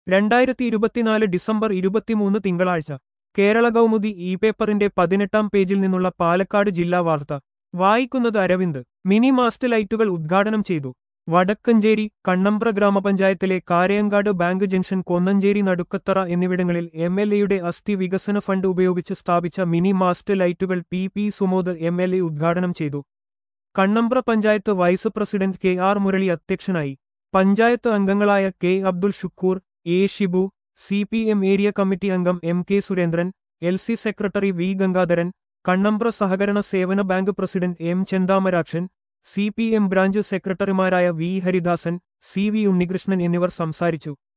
രണ്ടായിരത്തി ഇരുപത്തിനാല് ഡിസംബർ ഇരുപത്തിമൂന്ന് തിങ്കളാഴ്ച കേരള കൗമുദി ഇ പേപ്പറിന്റെ പതിനെട്ടാം പേജിൽ നിന്നുള്ള പാലക്കാട് ജില്ലാ വാർത്ത വായിക്കുന്നത് അരവിന്ദ് മിനി മാസ്റ്റ് ലൈറ്റുകൾ ഉദ്ഘാടനം ചെയ്തു വടക്കഞ്ചേരി കണ്ണമ്പ്ര ഗ്രാമപഞ്ചായത്തിലെ കാരയങ്കാട് ബാങ്ക് ജംഗ്ഷൻ കൊന്നഞ്ചേരി നടുക്കത്തറ എന്നിവിടങ്ങളിൽ എം എൽ എയുടെ അസ്ഥി വികസന ഫണ്ട് ഉപയോഗിച്ച് സ്ഥാപിച്ച മിനി മാസ്റ്റ് ലൈറ്റുകൾ P P Sumod M L A ഉദ്ഘാടനം ചെയ്തു Kannambra panchayat vice president K R Murali അധ്യക്ഷനായി പഞ്ചായത്ത് അംഗങ്ങളായ K Abdul Shukkur A Shibu C P M area committee അംഗം M K Surendran L C secretary V Gangadharan Kannambra സഹകരണ സേവന bank president M Chenthamarakshan C P M branch സെക്രട്ടറിമാരായ V Haridasan C V Unnikrishnan എന്നിവർ സംസാരിച്ചു